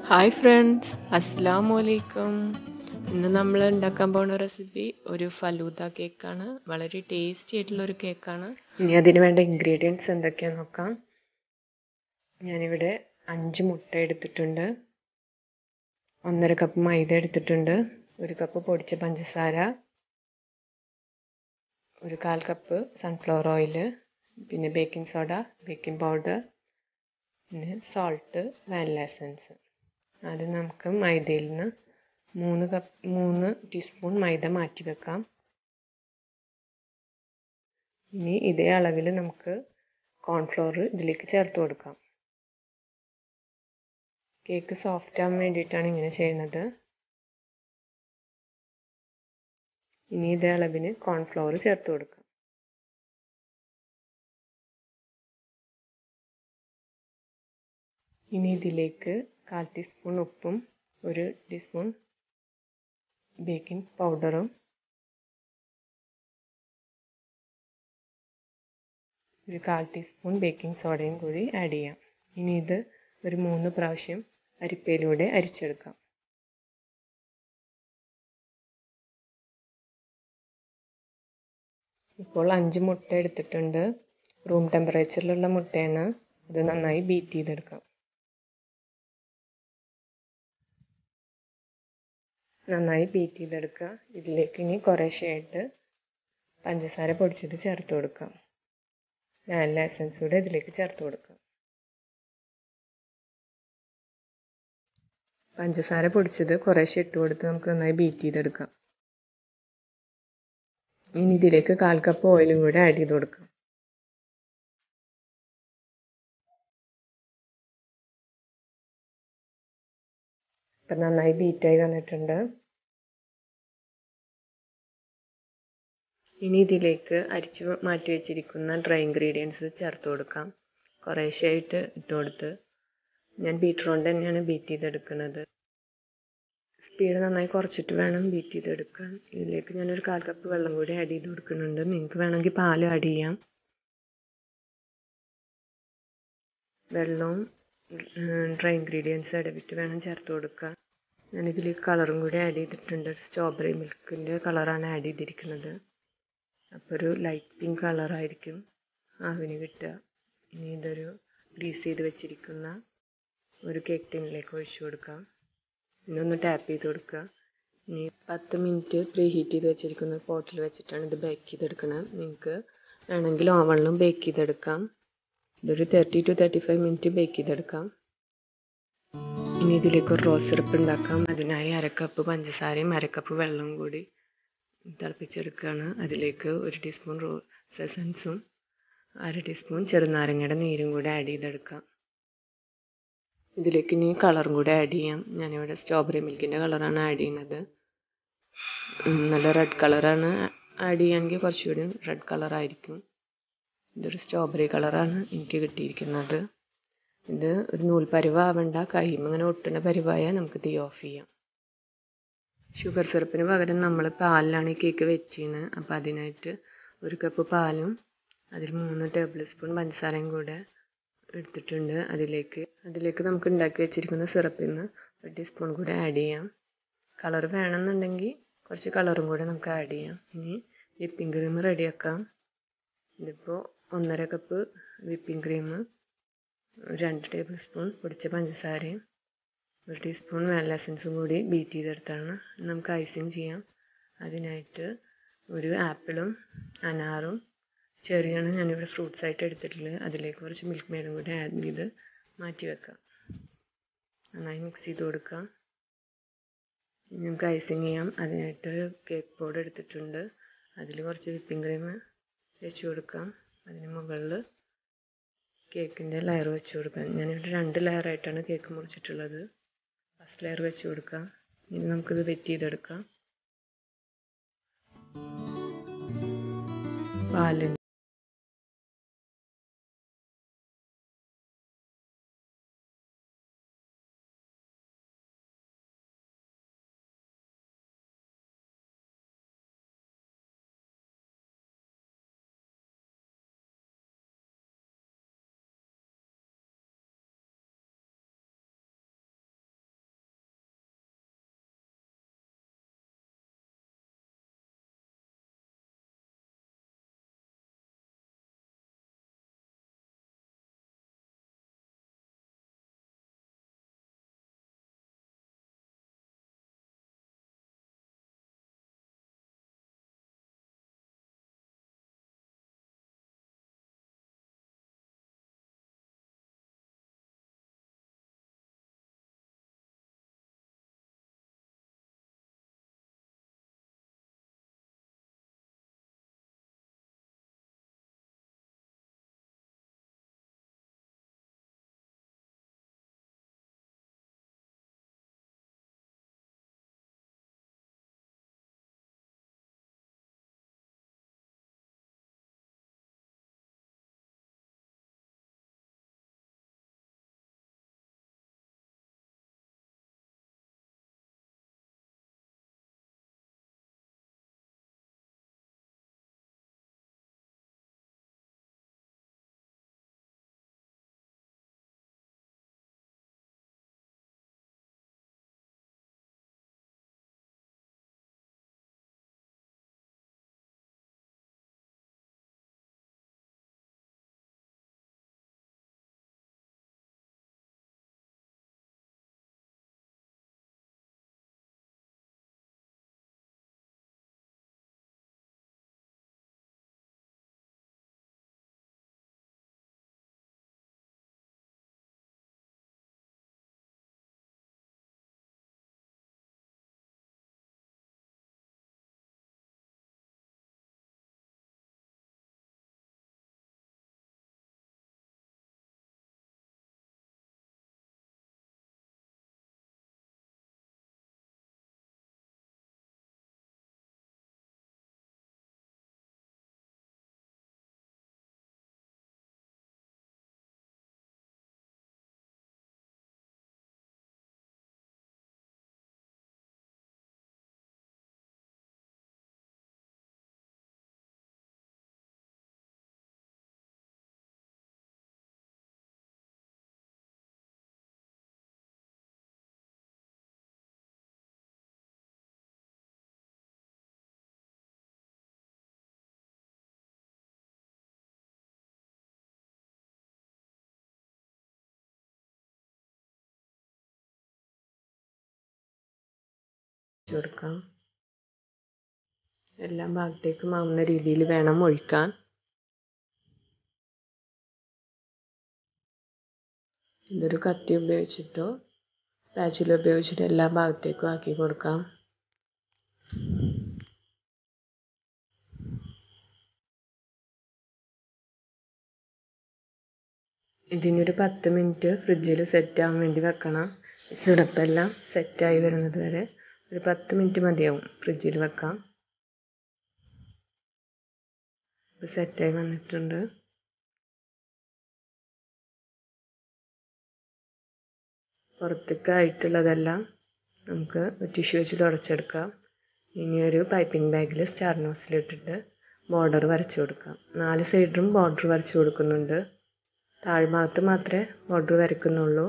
hi friends അസ്സാം വലൈക്കും ഇന്ന് നമ്മൾ ഉണ്ടാക്കാൻ പോകുന്ന റെസിപ്പി ഒരു ഫലൂദ കേക്കാണ് വളരെ ടേസ്റ്റി ആയിട്ടുള്ള ഒരു കേക്കാണ് ഇനി അതിന് വേണ്ട ഇൻഗ്രീഡിയൻസ് എന്തൊക്കെയാണെന്ന് നോക്കാം ഞാനിവിടെ അഞ്ച് മുട്ട എടുത്തിട്ടുണ്ട് ഒന്നര കപ്പ് മൈദ എടുത്തിട്ടുണ്ട് ഒരു കപ്പ് പൊടിച്ച പഞ്ചസാര ഒരു കാൽ കപ്പ് സൺഫ്ലവർ ഓയിൽ പിന്നെ ബേക്കിംഗ് സോഡ ബേക്കിംഗ് പൗഡർ പിന്നെ സോൾട്ട് വാനില എസൻസ് ആദ്യം നമുക്ക് മൈദയിൽ നിന്ന് മൂന്ന് കപ്പ് മൂന്ന് ടീസ്പൂൺ മൈദ മാറ്റി വെക്കാം ഇനി ഇതേ അളവിൽ നമുക്ക് കോൺഫ്ലോർ ഇതിലേക്ക് ചേർത്ത് കൊടുക്കാം കേക്ക് സോഫ്റ്റ് ആവാൻ വേണ്ടിയിട്ടാണ് ഇങ്ങനെ ചെയ്യുന്നത് ഇനി ഇതേ അളവിന് കോൺഫ്ലവർ ചേർത്ത് കൊടുക്കാം ഇനി ഇതിലേക്ക് കാൽ ടീസ്പൂൺ ഉപ്പും ഒരു ടീസ്പൂൺ ബേക്കിംഗ് പൗഡറും ഒരു കാൽ ടീസ്പൂൺ ബേക്കിംഗ് സോഡയും കൂടി ആഡ് ചെയ്യാം ഇനി ഇത് ഒരു മൂന്ന് പ്രാവശ്യം അരിപ്പയിലൂടെ അരിച്ചെടുക്കാം ഇപ്പോൾ അഞ്ച് മുട്ട എടുത്തിട്ടുണ്ട് റൂം ടെമ്പറേച്ചറിലുള്ള മുട്ടയാണ് അത് നന്നായി ബീറ്റ് ചെയ്തെടുക്കാം നന്നായി ബീറ്റ് ചെയ്തെടുക്കുക ഇതിലേക്ക് ഇനി കുറേശ്ശെയായിട്ട് പഞ്ചസാര പൊടിച്ചത് ചേർത്ത് കൊടുക്കാം വാനില എസൻസ് കൂടെ ഇതിലേക്ക് ചേർത്ത് കൊടുക്കാം പഞ്ചസാര പൊടിച്ചത് കുറേശ്ശെ ഇട്ട് കൊടുത്ത് നമുക്ക് നന്നായി ബീറ്റ് ചെയ്തെടുക്കാം ഇനി ഇതിലേക്ക് കാൽ കപ്പ് ഓയിലും കൂടെ ആഡ് ചെയ്ത് കൊടുക്കാം ഇപ്പം നന്നായി ബീറ്റായി വന്നിട്ടുണ്ട് ഇനി ഇതിലേക്ക് അരിച്ച് മാറ്റി വെച്ചിരിക്കുന്ന ഡ്രൈ ഇൻഗ്രീഡിയൻസ് ചേർത്ത് കൊടുക്കാം കുറേശ്ശെയായിട്ട് ഇട്ട് കൊടുത്ത് ഞാൻ ബീറ്റർ കൊണ്ട് തന്നെയാണ് ബീറ്റ് ചെയ്തെടുക്കുന്നത് സ്പീഡ് നന്നായി കുറച്ചിട്ട് വേണം ബീറ്റ് ചെയ്തെടുക്കാൻ ഇതിലേക്ക് ഞാനൊരു കാൽ കപ്പ് വെള്ളം കൂടി ആഡ് ചെയ്ത് കൊടുക്കുന്നുണ്ട് നിങ്ങൾക്ക് വേണമെങ്കിൽ പാൽ ആഡ് ചെയ്യാം വെള്ളവും ഡ്രൈ ഇൻഗ്രീഡിയൻസ് ഇടവിട്ട് വേണം ചേർത്ത് കൊടുക്കുക ഞാനിതിലേക്ക് കളറും കൂടി ആഡ് ചെയ്തിട്ടുണ്ട് സ്ട്രോബെറി മിൽക്കിൻ്റെ കളറാണ് ആഡ് ചെയ്തിരിക്കുന്നത് അപ്പോൾ ഒരു ലൈറ്റ് പിങ്ക് കളറായിരിക്കും ആവിന് കിട്ടുക ഇനി ഇതൊരു ഗ്രീസ് ചെയ്ത് വെച്ചിരിക്കുന്ന ഒരു കേക്ക് ടിന്നിലേക്ക് ഒഴിച്ചു കൊടുക്കാം ഇനി ഒന്ന് ടാപ്പ് ചെയ്ത് കൊടുക്കുക ഇനി പത്ത് മിനിറ്റ് പ്രീ ഹീറ്റ് ചെയ്ത് വെച്ചിരിക്കുന്ന പോട്ടിൽ വെച്ചിട്ടാണ് ഇത് ബേക്ക് ചെയ്തെടുക്കുന്നത് നിങ്ങൾക്ക് വേണമെങ്കിൽ ഓവണിലും ബേക്ക് ചെയ്തെടുക്കാം ഇതൊരു thirty two thirty five minute bake ചെയ്തെടുക്കാം ഇനി ഇതിലേക്ക് ഒരു റോസ് സിറപ്പ് ഉണ്ടാക്കാം അതിനായി അരക്കപ്പ് പഞ്ചസാരയും അരക്കപ്പ് വെള്ളവും കൂടി തിളപ്പിച്ചെടുക്കുകയാണ് അതിലേക്ക് ഒരു ടീസ്പൂൺ റോസ് എസൻസും അര ടീസ്പൂൺ ചെറുനാരങ്ങയുടെ നീരും കൂടി ആഡ് ചെയ്തെടുക്കാം ഇതിലേക്ക് ഇനി കളറും കൂടി ആഡ് ചെയ്യാം ഞാനിവിടെ സ്ട്രോബെറി മിൽക്കിൻ്റെ കളറാണ് ആഡ് ചെയ്യുന്നത് നല്ല റെഡ് കളറാണ് ആഡ് ചെയ്യുകയാണെങ്കിൽ കുറച്ചുകൂടി റെഡ് കളറായിരിക്കും ഇതൊരു സ്ട്രോബെറി കളറാണ് എനിക്ക് കിട്ടിയിരിക്കുന്നത് ഇത് ഒരു നൂൽ പരിവാവണ്ട കൈമ ഇങ്ങനെ ഒട്ടുന്ന പരിവായാൽ നമുക്ക് തീ ഓഫ് ചെയ്യാം ഷുഗർ സിറപ്പിന് പകരം നമ്മൾ പാലിലാണ് ഈ കേക്ക് വെച്ച് ചെയ്യുന്നത് അപ്പോൾ അതിനായിട്ട് ഒരു കപ്പ് പാലും അതിൽ മൂന്ന് ടേബിൾ സ്പൂൺ പഞ്ചസാരയും കൂടെ എടുത്തിട്ടുണ്ട് അതിലേക്ക് അതിലേക്ക് നമുക്ക് ഉണ്ടാക്കി വെച്ചിരിക്കുന്ന സിറപ്പിൽ നിന്ന് ഒരു ടീസ്പൂൺ കൂടെ ആഡ് ചെയ്യാം കളർ വേണമെന്നുണ്ടെങ്കിൽ കുറച്ച് കളറും കൂടെ നമുക്ക് ആഡ് ചെയ്യാം ഇനി വിപ്പിംഗ് ക്രീം റെഡിയാക്കാം ഇതിപ്പോൾ ഒന്നര കപ്പ് വിപ്പിംഗ് ക്രീം രണ്ട് ടേബിൾ സ്പൂൺ പൊടിച്ച പഞ്ചസാരയും ഒരു ടീസ്പൂൺ വാനില എസൻസും കൂടി ബീറ്റ് ചെയ്തെടുത്താണ് നമുക്ക് ഐസിങ് ചെയ്യാം അതിനായിട്ട് ഒരു ആപ്പിളും അനാറും ചെറിയാണ് ഞാനിവിടെ ഫ്രൂട്ട്സ് ആയിട്ട് എടുത്തിട്ടുള്ളത് അതിലേക്ക് കുറച്ച് മിൽക്ക് മെയ്ഡും കൂടി ആഡ് ചെയ്ത് മാറ്റി വെക്കാം നന്നായി മിക്സ് ചെയ്ത് കൊടുക്കാം നമുക്ക് ഐസിങ് ചെയ്യാം അതിനായിട്ട് കേക്ക് ബോർഡ് എടുത്തിട്ടുണ്ട് അതിൽ കുറച്ച് വിപ്പിംഗ് ക്രീം വെച്ച് കൊടുക്കാം അതിന് മുകളിൽ കേക്കിൻ്റെ ലെയർ വെച്ച് കൊടുക്കാം ഞാനിവിടെ രണ്ട് ലെയറായിട്ടാണ് കേക്ക് മുറിച്ചിട്ടുള്ളത് ഫസ്റ്റ് ലെയർ വെച്ച് കൊടുക്കാം ഇനി നമുക്കിത് വെറ്റ് ചെയ്തെടുക്കാം പാലിന് ഒഴിച്ചു കൊടുക്കാം എല്ലാ ഭാഗത്തേക്കും ആവുന്ന രീതിയിൽ വേണം ഒഴിക്കാൻ ഇതൊരു കത്തി ഉപയോഗിച്ചിട്ടോ സ്പാച്ചുല ഉപയോഗിച്ചിട്ടോ എല്ലാ ഭാഗത്തേക്കും ആക്കി കൊടുക്കാം ഇതിനൊരു പത്ത് മിനിറ്റ് ഫ്രിഡ്ജിൽ സെറ്റ് ആവാൻ വേണ്ടി വെക്കണം സിറപ്പെല്ലാം സെറ്റായി വരുന്നത് വരെ ഒരു പത്ത് മിനിറ്റ് മതിയാവും ഫ്രിഡ്ജിൽ വെക്കാം ഇപ്പോൾ സെറ്റായി വന്നിട്ടുണ്ട് പുറത്തേക്കായിട്ടുള്ളതെല്ലാം നമുക്ക് ടിഷ്യൂ വെച്ച് തുടച്ചെടുക്കാം ഇനി ഒരു പൈപ്പിംഗ് ബാഗിൽ സ്റ്റാർ നോസിലിട്ടിട്ട് ബോർഡർ വരച്ചു കൊടുക്കാം നാല് സൈഡിലും ബോർഡർ വരച്ചു കൊടുക്കുന്നുണ്ട് താഴ്ഭാഗത്ത് മാത്രമേ ബോർഡർ വരയ്ക്കുന്നുള്ളൂ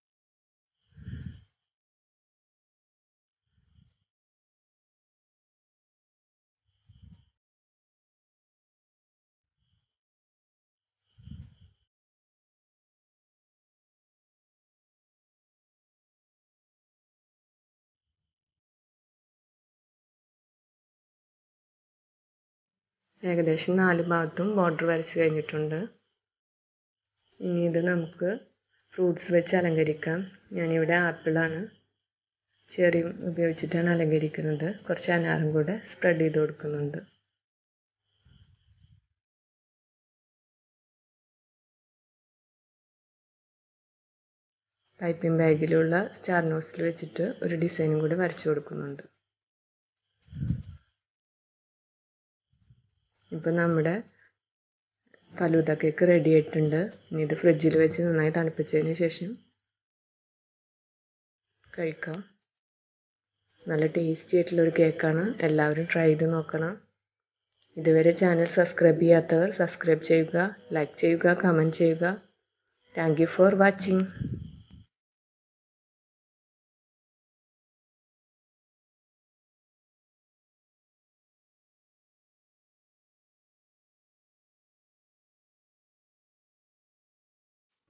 ഏകദേശം നാല് ഭാഗത്തും ബോർഡർ വരച്ച് കഴിഞ്ഞിട്ടുണ്ട് ഇനി ഇത് നമുക്ക് ഫ്രൂട്ട്സ് വെച്ച് അലങ്കരിക്കാം ഞാനിവിടെ ആപ്പിളാണ് ചെറിയും ഉപയോഗിച്ചിട്ടാണ് അലങ്കരിക്കുന്നത് കുറച്ച് അനാറും കൂടെ സ്പ്രെഡ് ചെയ്ത് കൊടുക്കുന്നുണ്ട് പൈപ്പിംഗ് ബാഗിലുള്ള സ്റ്റാർ നോസിൽ വെച്ചിട്ട് ഒരു ഡിസൈനും കൂടി വരച്ചു കൊടുക്കുന്നുണ്ട് ഇപ്പം നമ്മുടെ ഫലൂദ കേക്ക് റെഡി ആയിട്ടുണ്ട് ഇനി ഇത് ഫ്രിഡ്ജിൽ വെച്ച് നന്നായി തണുപ്പിച്ചതിന് ശേഷം കഴിക്കാം നല്ല ടേസ്റ്റി ആയിട്ടുള്ളൊരു കേക്കാണ് എല്ലാവരും ട്രൈ ചെയ്ത് നോക്കണം ഇതുവരെ ചാനൽ സബ്സ്ക്രൈബ് ചെയ്യാത്തവർ സബ്സ്ക്രൈബ് ചെയ്യുക ലൈക്ക് ചെയ്യുക കമൻറ്റ് ചെയ്യുക താങ്ക് യു ഫോർ വാച്ചിങ്